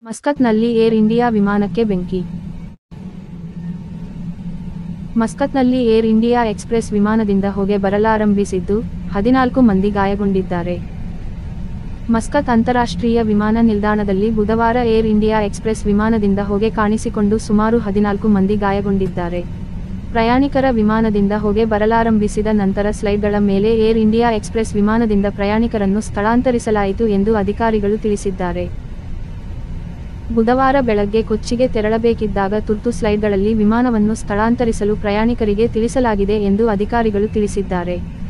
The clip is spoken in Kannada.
ಮಸ್ಕತ್ನಲ್ಲಿ ಏರ್ ಇಂಡಿಯಾ ವಿಮಾನಕ್ಕೆ ಬೆಂಕಿ ಮಸ್ಕತ್ನಲ್ಲಿ ಏರ್ ಇಂಡಿಯಾ ಎಕ್ಸ್ಪ್ರೆಸ್ ವಿಮಾನದಿಂದ ಹೊಗೆ ಬರಲಾರಂಭಿಸಿದ್ದು ಹದಿನಾಲ್ಕು ಮಂದಿ ಗಾಯಗೊಂಡಿದ್ದಾರೆ ಮಸ್ಕತ್ ಅಂತಾರಾಷ್ಟ್ರೀಯ ವಿಮಾನ ನಿಲ್ದಾಣದಲ್ಲಿ ಬುಧವಾರ ಏರ್ ಇಂಡಿಯಾ ಎಕ್ಸ್ಪ್ರೆಸ್ ವಿಮಾನದಿಂದ ಹೊಗೆ ಕಾಣಿಸಿಕೊಂಡು ಸುಮಾರು ಹದಿನಾಲ್ಕು ಮಂದಿ ಗಾಯಗೊಂಡಿದ್ದಾರೆ ಪ್ರಯಾಣಿಕರ ವಿಮಾನದಿಂದ ಹೊಗೆ ಬರಲಾರಂಭಿಸಿದ ನಂತರ ಸ್ಲೈಡ್ಗಳ ಮೇಲೆ ಏರ್ ಇಂಡಿಯಾ ಎಕ್ಸ್ಪ್ರೆಸ್ ವಿಮಾನದಿಂದ ಪ್ರಯಾಣಿಕರನ್ನು ಸ್ಥಳಾಂತರಿಸಲಾಯಿತು ಎಂದು ಅಧಿಕಾರಿಗಳು ತಿಳಿಸಿದ್ದಾರೆ ಬುಧವಾರ ಬೆಳಗ್ಗೆ ಕೊಚ್ಚಿಗೆ ತೆರಳಬೇಕಿದ್ದಾಗ ತುರ್ತು ಸ್ಲೈಡ್ಗಳಲ್ಲಿ ವಿಮಾನವನ್ನು ಸ್ಥಳಾಂತರಿಸಲು ಪ್ರಯಾಣಿಕರಿಗೆ ತಿಳಿಸಲಾಗಿದೆ ಎಂದು ಅಧಿಕಾರಿಗಳು ತಿಳಿಸಿದ್ದಾರೆ